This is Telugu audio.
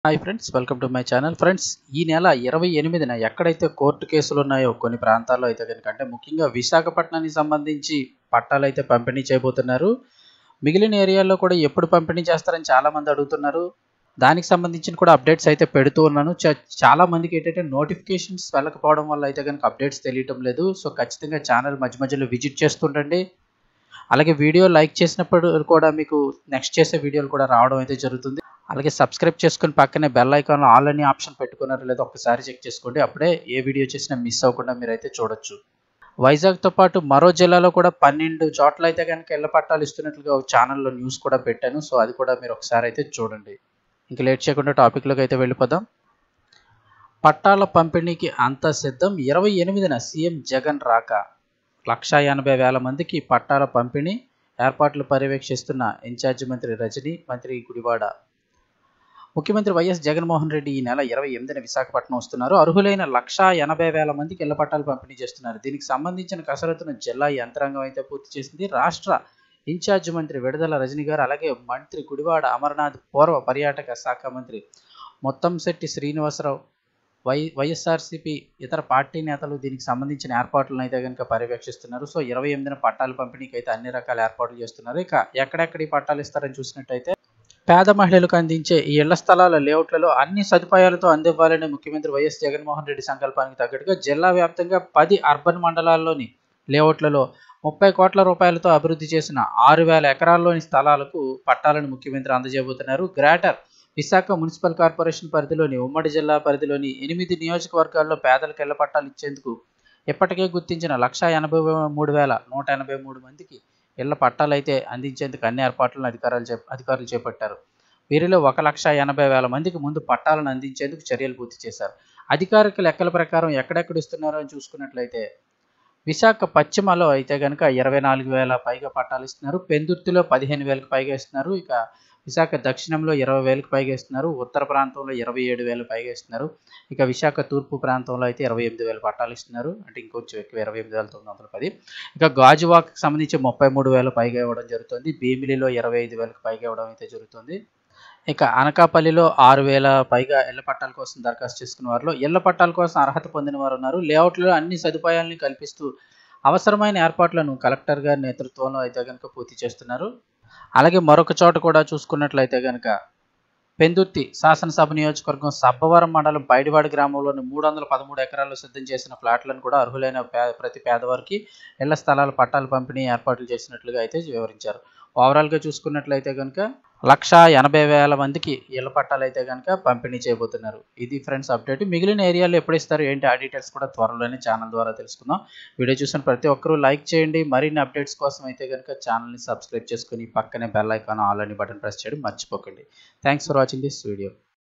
hi friends welcome to my channel friends ఈ నెల ఇరవై ఎనిమిదిన ఎక్కడైతే కోర్టు కేసులు ఉన్నాయో కొన్ని ప్రాంతాల్లో అయితే కనుక అంటే ముఖ్యంగా విశాఖపట్నానికి సంబంధించి పట్టాలు అయితే పంపిణీ చేయబోతున్నారు మిగిలిన ఏరియాల్లో కూడా ఎప్పుడు పంపిణీ చేస్తారని చాలా మంది అడుగుతున్నారు దానికి సంబంధించిన కూడా అప్డేట్స్ అయితే పెడుతూ ఉన్నాను చా- చాలా మందికి ఏంటంటే నోటిఫికేషన్స్ వెళ్ళకపోవడం వల్ల అయితే కనుక అప్డేట్స్ తెలియటం లేదు సో ఖచ్చితంగా ఛానల్ మధ్య మధ్యలో విజిట్ చేస్తుండండి అలాగే వీడియో లైక్ చేసినప్పుడు కూడా మీకు నెక్స్ట్ చేసే వీడియోలు కూడా రావడం అయితే జరుగుతుంది అలాగే సబ్స్క్రైబ్ చేసుకుని పక్కనే బెల్ ఐకాన్ ఆల్ అని ఆప్షన్ పెట్టుకున్నారో లేదో ఒకసారి చెక్ చేసుకోండి అప్పుడే ఏ వీడియో చేసినా మిస్ అవ్వకుండా మీరు అయితే చూడొచ్చు వైజాగ్తో పాటు మరో జిల్లాలో కూడా పన్నెండు చోట్ల అయితే కనుక ఇళ్ల పట్టాలు ఇస్తున్నట్లుగా ఒక ఛానల్లో న్యూస్ కూడా పెట్టాను సో అది కూడా మీరు ఒకసారి అయితే చూడండి ఇంక లేట్ చేయకుండా టాపిక్లోకి అయితే వెళ్ళిపోదాం పట్టాల పంపిణీకి అంతా సిద్ధం ఇరవై ఎనిమిదిన సీఎం జగన్ రాక లక్షా ఎనభై వేల మందికి పట్టాల పంపిణీ ఏర్పాట్లు పర్యవేక్షిస్తున్న ఇన్ఛార్జి మంత్రి రజనీ మంత్రి గుడివాడ ముఖ్యమంత్రి వైఎస్ జగన్మోహన్ రెడ్డి ఈ నెల ఇరవై ఎనిమిదిన విశాఖపట్నం వస్తున్నారు అర్హులైన లక్షా ఎనభై వేల మందికి ఇళ్ల పట్టాలు పంపిణీ చేస్తున్నారు దీనికి సంబంధించిన కసరత్తును జిల్లా యంత్రాంగం అయితే పూర్తి చేసింది రాష్ట్ర ఇన్ఛార్జ్ మంత్రి విడుదల రజనీ గారు అలాగే మంత్రి గుడివాడ అమర్నాథ్ పూర్వ పర్యాటక శాఖ మంత్రి మొత్తంశెట్టి శ్రీనివాసరావు వై వైఎస్ఆర్సీపీ ఇతర పార్టీ నేతలు దీనికి సంబంధించిన ఏర్పాట్లను అయితే కనుక పర్యవేక్షిస్తున్నారు సో ఇరవై ఎనిమిదిన పట్టాల పంపిణీకి అయితే అన్ని రకాల ఏర్పాట్లు చేస్తున్నారు ఇక ఎక్కడెక్కడ ఈ పట్టాలు ఇస్తారని చూసినట్టయితే పేద మహిళలకు అందించే ఈ ఇళ్ల స్థలాల లేఅవుట్లలో అన్ని సదుపాయాలతో అందివ్వాలనే ముఖ్యమంత్రి వైఎస్ జగన్మోహన్ రెడ్డి సంకల్పానికి తగ్గట్టుగా జిల్లా వ్యాప్తంగా పది అర్బన్ మండలాల్లోని లేఅవుట్లలో ముప్పై కోట్ల రూపాయలతో అభివృద్ధి చేసిన ఆరు వేల ఎకరాల్లోని స్థలాలకు పట్టాలను ముఖ్యమంత్రి అందజేయబోతున్నారు గ్రేటర్ విశాఖ మున్సిపల్ కార్పొరేషన్ పరిధిలోని ఉమ్మడి జిల్లా పరిధిలోని ఎనిమిది నియోజకవర్గాల్లో పేదలకు ఇళ్ల పట్టాలు ఇచ్చేందుకు ఇప్పటికే గుర్తించిన లక్షా ఎనభై మూడు వేల నూట ఎనభై మూడు మందికి ఇళ్ల పట్టాలు అయితే అందించేందుకు అన్ని ఏర్పాట్లను అధికారులు చే అధికారులు చేపట్టారు వీరిలో ఒక లక్ష ఎనభై వేల మందికి ముందు పట్టాలను అందించేందుకు చర్యలు పూర్తి చేశారు అధికారిక లెక్కల ప్రకారం ఎక్కడెక్కడ ఇస్తున్నారో అని చూసుకున్నట్లయితే విశాఖ పశ్చిమలో అయితే కనుక ఇరవై నాలుగు వేల పైగా పట్టాలు ఇస్తున్నారు పెందుర్తిలో పదిహేను వేలకు పైగా ఇస్తున్నారు ఇక విశాఖ దక్షిణంలో ఇరవై వేలకు పైగా ఇస్తున్నారు ఉత్తర ప్రాంతంలో ఇరవై ఏడు వేలు పైగా ఇస్తున్నారు ఇక విశాఖ తూర్పు ప్రాంతంలో అయితే ఇరవై ఎనిమిది వేల పట్టాలు ఇస్తున్నారు అంటే ఇంకొంచెం ఎక్కువ ఇరవై ఎనిమిది వేల తొమ్మిది వందల పది ఇక గాజువాక్కి సంబంధించి ముప్పై మూడు వేలు పైగా ఇవ్వడం జరుగుతుంది భీమిలిలో ఇరవై ఐదు వేలకు పైగా ఇవ్వడం అయితే జరుగుతుంది ఇక అనకాపల్లిలో ఆరు వేల పైగా ఇళ్ల పట్టాల కోసం దరఖాస్తు చేసుకున్న వారిలో ఇళ్ల పట్టాల కోసం అర్హత పొందిన వారు ఉన్నారు లేఅవుట్లో అన్ని సదుపాయాలని కల్పిస్తూ అవసరమైన ఏర్పాట్లను కలెక్టర్ గారి నేతృత్వంలో అయితే కనుక పూర్తి చేస్తున్నారు అలాగే మరొక చోట కూడా చూసుకున్నట్లయితే కనుక పెందుర్తి శాసనసభ నియోజకవర్గం సబ్బవరం మండలం పైడివాడి గ్రామంలోని మూడు వందల పదమూడు ఎకరాల్లో సిద్ధం చేసిన ఫ్లాట్లను కూడా అర్హులైన పే ప్రతి పేదవారికి ఇళ్ల స్థలాల పట్టాలు పంపిణీ ఏర్పాట్లు చేసినట్లుగా అయితే వివరించారు ఓవరాల్గా చూసుకున్నట్లయితే కనుక లక్ష ఎనభై వేల మందికి ఇళ్ల పట్టాలు అయితే కనుక పంపిణీ చేయబోతున్నారు ఇది ఫ్రెండ్స్ అప్డేట్ మిగిలిన ఏరియాలో ఎప్పుడు ఇస్తారు ఏంటి ఆ డీటెయిల్స్ కూడా త్వరలోనే ఛానల్ ద్వారా తెలుసుకుందాం వీడియో చూసిన ప్రతి ఒక్కరూ లైక్ చేయండి మరిన్ని అప్డేట్స్ కోసం అయితే కనుక ఛానల్ని సబ్స్క్రైబ్ చేసుకుని పక్కనే బెల్ ఐకాన్ ఆల్ అని బటన్ ప్రెస్ చేయడం మర్చిపోకండి thanks for watching this video